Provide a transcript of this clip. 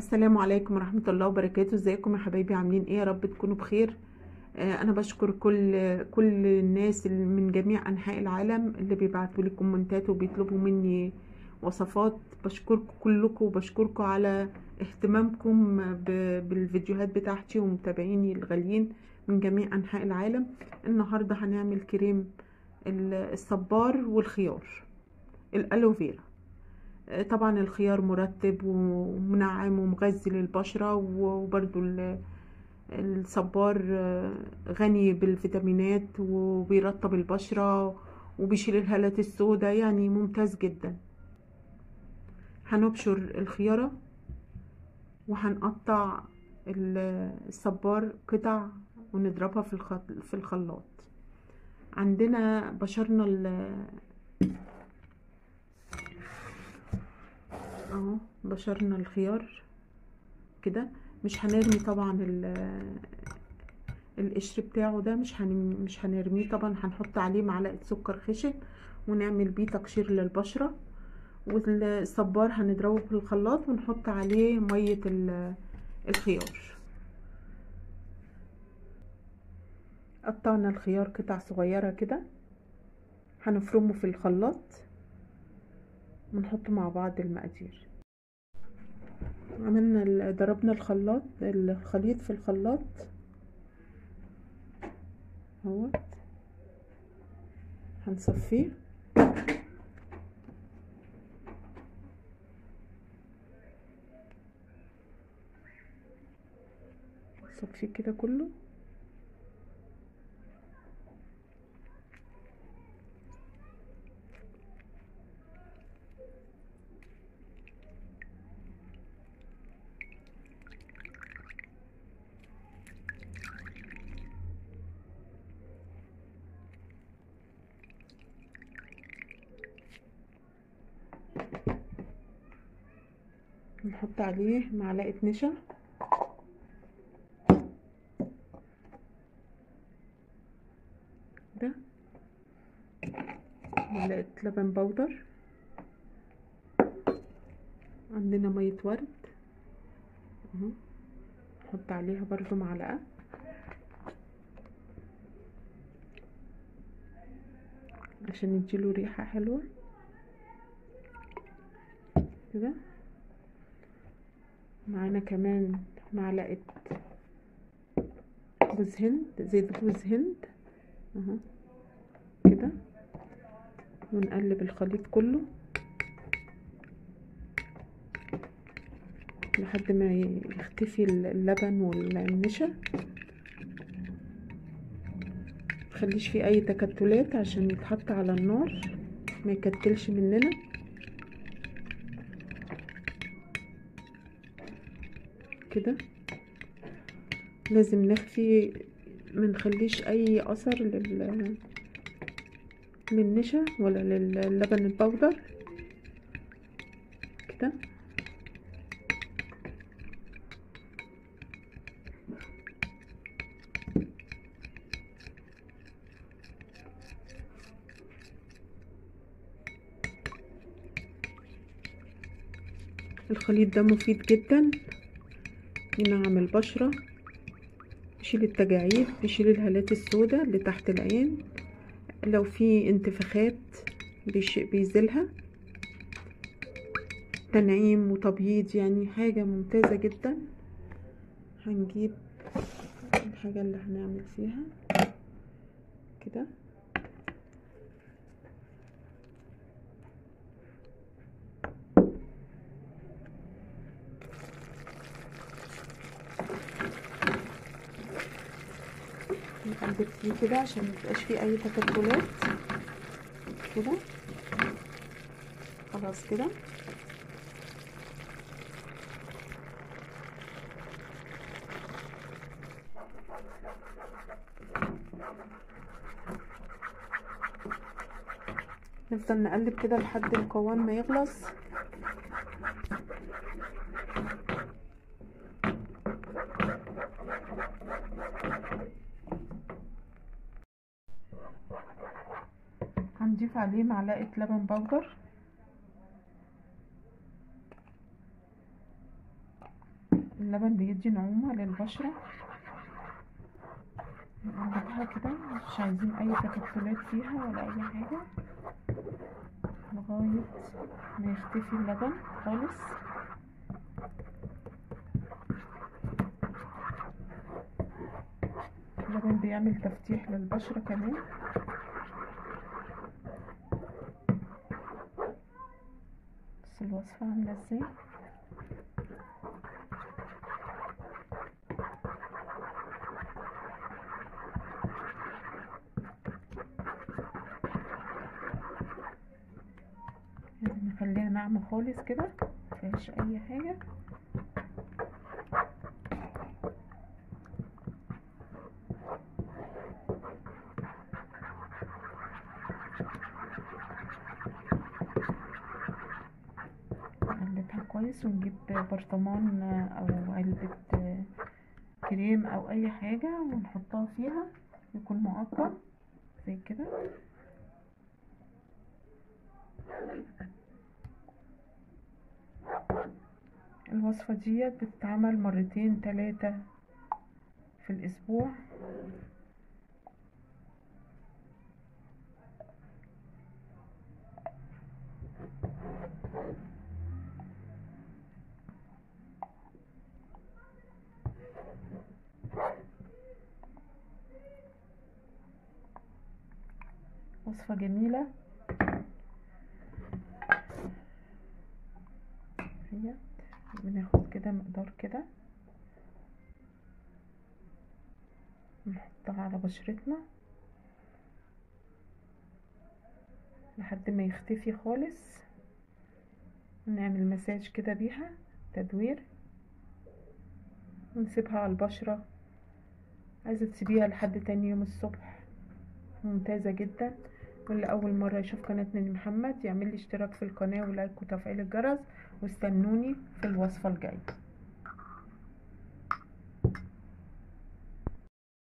السلام عليكم ورحمة الله وبركاته ازيكم يا حبايبي عاملين ايه يا رب تكونوا بخير آه انا بشكر كل كل الناس اللي من جميع انحاء العالم اللي بيبعتوا لي كومنتات وبيطلبوا مني وصفات بشكركم كلكم وبشكركم على اهتمامكم ب- بالفيديوهات بتاعتي ومتابعيني الغاليين من جميع انحاء العالم النهارده هنعمل كريم ال- الصبار والخيار الالوفيرا آه، طبعا الخيار مرطب ومنعم ومغذي للبشرة وبرضو ال- الصبار آه، غني بالفيتامينات وبيرطب البشرة وبيشيل الهالات السوداء يعني ممتاز جدا هنبشر الخيارة وهنقطع ال- الصبار قطع ونضربها في الخط في الخلاط عندنا بشرنا ال- اهو بشرنا الخيار كده مش هنرمي طبعا ال- القشر بتاعه ده مش هن... مش هنرميه طبعا هنحط عليه معلقه سكر خشن ونعمل بيه تقشير للبشره والصبار هنضربه في الخلاط ونحط عليه ميه ال- الخيار قطعنا الخيار قطع صغيره كده هنفرمه في الخلاط ونحط مع بعض المقادير عملنا ال- ضربنا الخلاط الخليط في الخلاط اهوت هنصفيه نصفيه كده كله نحط عليه معلقة نشا ده معلقة لبن بودر عندنا مية ورد اهو نحط عليها برضو معلقة عشان يديله ريحة حلوة كده معانا كمان معلقة جوز هند زيت جوز هند اهو كده ونقلب الخليط كله لحد ما يختفي اللبن والنشا متخليش فيه اي تكتلات عشان يتحط على النار ما يكتلش مننا كده لازم نخفي منخليش اي اثر لل للنشا ولا للبن البودر كده الخليط ده مفيد جدا ينعم البشرة بيشيل التجاعيد بيشيل الهالات السوداء اللي تحت العين لو في انتفاخات بيش... بيزيلها تنعيم وتبييض يعني حاجة ممتازة جدا هنجيب الحاجة اللي هنعمل فيها كده نقلب فيه كده عشان ميبقاش فيه اي تكتلات كده خلاص كده نفضل نقلب كده لحد القوام ما يخلص هنضيف عليه معلقة لبن بودر اللبن بيدي نعومة للبشرة نقلبها كده مش عايزين اي تكتلات فيها ولا اي حاجة لغاية ما يختفي اللبن خالص اللبن بيعمل تفتيح للبشرة كمان بص الوصفة عاملة ازاي لازم نخليها ناعمة خالص كده مفيهاش اي حاجة نقلبها كويس ونجيب برطمان او علبة كريم او اي حاجة ونحطها فيها يكون معقم زي كده الوصفة دي بتتعمل مرتين تلاتة في الاسبوع وصفة جميلة هي بناخد كده مقدار كده نحطها على بشرتنا لحد ما يختفي خالص ونعمل مساج كده بيها تدوير ونسيبها على البشرة عايزة تسيبيها لحد تاني يوم الصبح ممتازة جدا واللي أول مرة يشوف قناة نادي محمد يعمل لي اشتراك في القناة ولايك وتفعيل الجرس واستنوني في الوصفة الجاية